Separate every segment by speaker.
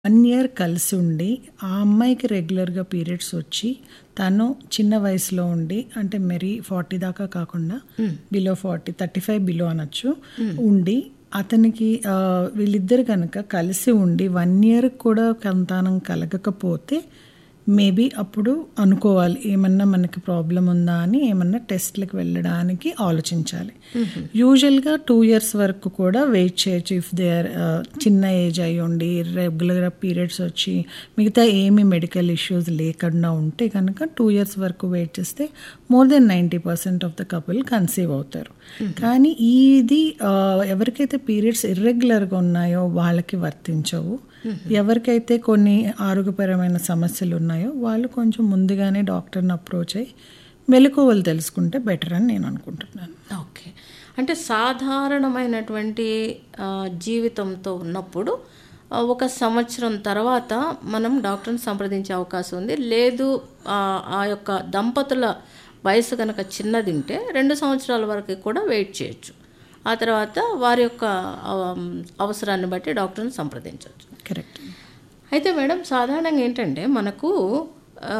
Speaker 1: One year కలిసి ఉండి ఆ అమ్మాయికి రెగ్యులర్గా పీరియడ్స్ వచ్చి తను చిన్న వయసులో ఉండి అంటే మరీ ఫార్టీ దాకా కాకుండా below forty thirty five below అనొచ్చు ఉండి అతనికి ఆ, వీళ్ళిద్దరు కనుక కలిసి ఉండి వన్ ఇయర్ కూడా సంతానం కలగకపోతే మేబీ అప్పుడు అనుకోవాలి ఏమన్నా మనకి ప్రాబ్లం ఉందా అని ఏమన్నా టెస్ట్లకు వెళ్ళడానికి ఆలోచించాలి యూజువల్గా టూ ఇయర్స్ వరకు కూడా వెయిట్ చేయొచ్చు ఇఫ్ దే ఆర్ చిన్న ఏజ్ అయి ఉండి రెగ్యులర్గా పీరియడ్స్ వచ్చి మిగతా ఏమి మెడికల్ ఇష్యూస్ లేకుండా ఉంటే కనుక టూ ఇయర్స్ వరకు వెయిట్ చేస్తే more than ninety percent of the couple conceive అవుతారు కానీ ఇది ఆ, ఎవరికైతే పీరియడ్స్ ఇర్రెగ్యులర్గా ఉన్నాయో వాళ్ళకి వర్తించవు ఎవరికైతే కొన్ని ఆరోగ్యపరమైన సమస్యలు ఉన్నాయో వాళ్ళు కొంచెం ముందుగానే డాక్టర్ని అప్రోచ్ అయ్యి మెలకువలు తెలుసుకుంటే బెటర్ అని నేను అనుకుంటున్నాను
Speaker 2: ఓకే అంటే సాధారణమైనటువంటి ఆ, జీవితంతో ఉన్నప్పుడు ఆ, ఒక సంవత్సరం తర్వాత మనం డాక్టర్ని సంప్రదించే అవకాశం ఉంది లేదు ఆ, ఆ యొక్క దంపతుల వయసు కనుక చిన్నది ఉంటే రెండు సంవత్సరాల వరకు కూడా వెయిట్ చేయొచ్చు ఆ తర్వాత వారి యొక్క ఆ, అవసరాన్ని బట్టి డాక్టర్ని సంప్రదించవచ్చు
Speaker 1: కరెక్ట్
Speaker 2: అయితే మేడం సాధారణంగా ఏంటంటే మనకు ఆ,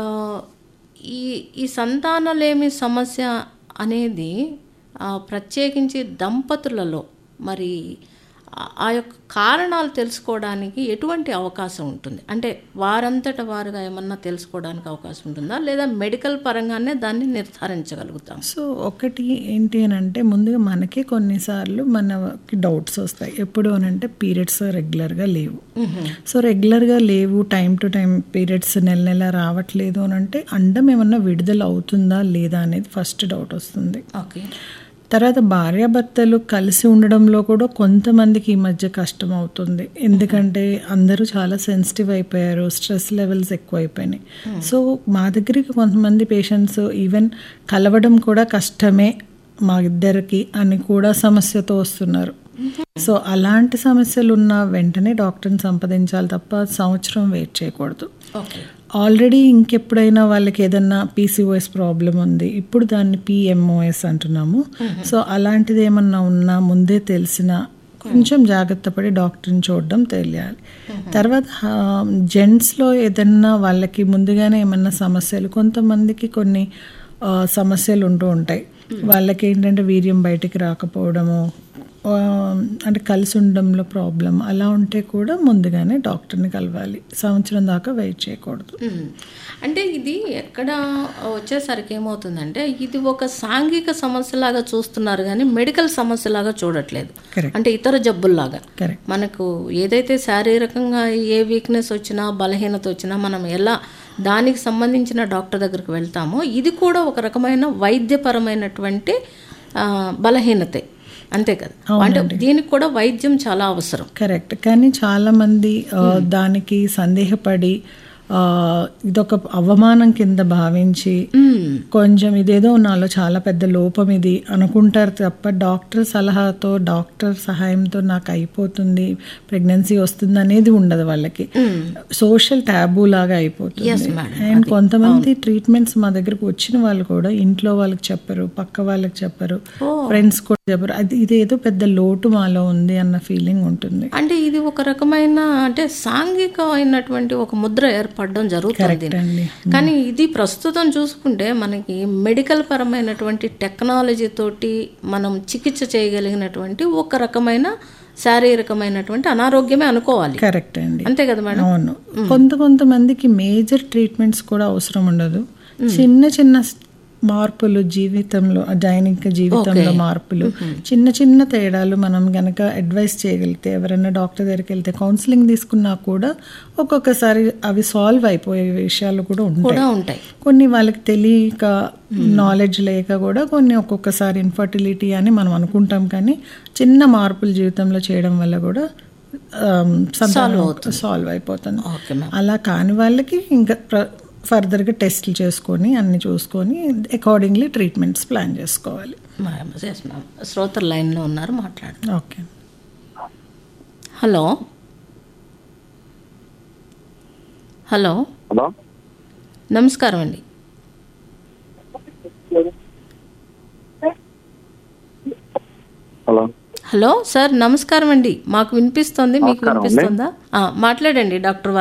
Speaker 2: ఈ ఈ సంతానలేమి సమస్య అనేది ఆ, ప్రత్యేకించి దంపతులలో మరి ఆ- ఆ యొక్క కారణాలు తెలుసుకోవడానికి ఎటువంటి అవకాశం ఉంటుంది అంటే వారంతట వారుగా ఏమన్నా తెలుసుకోవడానికి అవకాశం ఉంటుందా లేదా మెడికల్ పరంగానే దాన్ని నిర్ధారించగలుగుతాం
Speaker 1: సో ఒకటి ఏంటి అని అంటే ముందుగా మనకే కొన్నిసార్లు మనకి డౌట్స్ వస్తాయి ఎప్పుడు అని అంటే పీరియడ్స్ రెగ్యులర్గా లేవు సో రెగ్యులర్గా లేవు టైం టు టైం పీరియడ్స్ నెల నెల రావట్లేదు అని అంటే అండం ఏమన్నా విడుదల అవుతుందా లేదా అనేది ఫస్ట్ డౌట్ వస్తుంది
Speaker 2: ఓకే
Speaker 1: తర్వాత భార్యాభర్తలు కలిసి ఉండడంలో కూడా కొంతమందికి ఈ మధ్య కష్టం అవుతుంది ఎందుకంటే అందరూ చాలా సెన్సిటివ్ అయిపోయారు స్ట్రెస్ లెవెల్స్ ఎక్కువ అయిపోయినాయి సో మా దగ్గరికి కొంతమంది పేషెంట్స్ ఈవెన్ కలవడం కూడా కష్టమే మా ఇద్దరికి అని కూడా సమస్యతో వస్తున్నారు సో అలాంటి సమస్యలు ఉన్న వెంటనే డాక్టర్ని సంప్రదించాలి తప్ప సంవత్సరం వెయిట్ చేయకూడదు
Speaker 2: ఓకే
Speaker 1: ఆల్రెడీ ఇంకెప్పుడైనా వాళ్ళకి ఏదన్నా పీసీఓఎస్ ప్రాబ్లం ఉంది ఇప్పుడు దాన్ని పిఎంఓఎస్ అంటున్నాము సో అలాంటిది ఏమన్నా ఉన్నా ముందే తెలిసిన కొంచెం జాగ్రత్త పడి డాక్టర్ని చూడడం తెలియాలి తర్వాత జెంట్స్లో ఏదన్నా వాళ్ళకి ముందుగానే ఏమన్నా సమస్యలు కొంతమందికి కొన్ని ఆ, సమస్యలు ఉంటూ ఉంటాయి వాళ్ళకి ఏంటంటే వీర్యం బయటికి రాకపోవడము ఆ, అంటే కలిసి ఉండడంలో ప్రాబ్లం అలా ఉంటే కూడా ముందుగానే డాక్టర్ని కలవాలి సంవత్సరం దాకా వెయిట్ చేయకూడదు
Speaker 2: మ్మ్. అంటే ఇది ఎక్కడ వచ్చేసరికి ఏమవుతుందంటే ఇది ఒక సాంఘిక సమస్యలాగా చూస్తున్నారు కానీ మెడికల్ సమస్యలాగా చూడట్లేదు
Speaker 1: కరెక్ట్
Speaker 2: అంటే ఇతర జబ్బుల్లాగా
Speaker 1: కరెక్ట్
Speaker 2: మనకు ఏదైతే శారీరకంగా ఏ వీక్నెస్ వచ్చినా బలహీనత వచ్చినా మనం ఎలా దానికి సంబంధించిన డాక్టర్ దగ్గరికి వెళ్తామో ఇది కూడా ఒక రకమైన వైద్యపరమైనటువంటి ఆ, బలహీనతే అంతే కదా అంటే దీనికి కూడా వైద్యం చాలా అవసరం
Speaker 1: కరెక్ట్ కానీ చాలా మంది ఆ, దానికి సందేహపడి ఆ, ఇదొక అవమానం కింద భావించి కొంచెం ఇదేదో నాలో చాలా పెద్ద లోపం ఇది అనుకుంటారు తప్ప డాక్టర్ సలహాతో డాక్టర్ సహాయంతో నాకు అయిపోతుంది ప్రెగ్నెన్సీ వస్తుంది అనేది ఉండదు వాళ్ళకి సోషల్ టాబూ లాగా అయిపోతుంది అండ్ కొంతమంది ట్రీట్మెంట్స్ మా దగ్గరకు వచ్చిన వాళ్ళు కూడా ఇంట్లో వాళ్ళకి చెప్పరు పక్క వాళ్ళకి చెప్పరు ఫ్రెండ్స్ కూడా చెప్పరు అది ఇదేదో పెద్ద లోటు మాలో ఉంది అన్న ఫీలింగ్ ఉంటుంది
Speaker 2: అంటే ఇది ఒక రకమైన అంటే సాంఘికమైనటువంటి ఒక ముద్ర ఏర్పడడం జరుగుతుంది
Speaker 1: అండి
Speaker 2: కానీ ఇది ప్రస్తుతం చూసుకుంటే మనకి మెడికల్ పరమైనటువంటి టెక్నాలజీ తోటి మనం చికిత్స చేయగలిగినటువంటి ఒక రకమైన శారీరకమైనటువంటి అనారోగ్యమే అనుకోవాలి
Speaker 1: కరెక్ట్ అండి
Speaker 2: అంతే కదా మేడం
Speaker 1: అవును కొంత కొంతమందికి మేజర్ ట్రీట్మెంట్స్ కూడా అవసరం ఉండదు చిన్న చిన్న స్- మార్పులు జీవితంలో దైనిక జీవితంలో మార్పులు చిన్న చిన్న తేడాలు మనం గనక అడ్వైస్ చేయగలిగితే ఎవరైనా డాక్టర్ దగ్గరికి వెళ్తే కౌన్సిలింగ్ తీసుకున్నా కూడా ఒక్కొక్కసారి అవి సాల్వ్ అయిపోయే విషయాలు కూడా ఉంటాయి
Speaker 2: కూడా ఉంటాయి
Speaker 1: కొన్ని వాళ్ళకి తెలియక నాలెడ్జ్ లేక కూడా కొన్ని ఒక్కొక్కసారి ఇన్ఫర్టిలిటీ అని మనం అనుకుంటాం కానీ చిన్న మార్పులు జీవితంలో చేయడం వల్ల కూడా సాల్వ్ అయిపోతుంది
Speaker 2: ఓకే మ్యామ్
Speaker 1: అలా కాని వాళ్ళకి ఇంకా ఫర్దర్గా టెస్ట్లు చేసుకొని అన్ని చూసుకొని అకార్డింగ్లీ ట్రీట్మెంట్స్ ప్లాన్ చేసుకోవాలి
Speaker 2: మ్యామ్ ఎస్ మ్యామ్ శ్రోతలు లైన్లో ఉన్నారు మాట్లాడు
Speaker 1: ఓకే
Speaker 2: హలో హలో
Speaker 3: హలో
Speaker 2: నమస్కారం అండి
Speaker 3: హలో
Speaker 2: హలో సార్ నమస్కారం అండి మాకు వినిపిస్తుంది మీకు
Speaker 3: నమస్కారం అండి.
Speaker 2: వినిపిస్తుందా ఆ, మాట్లాడండి డాక్టర్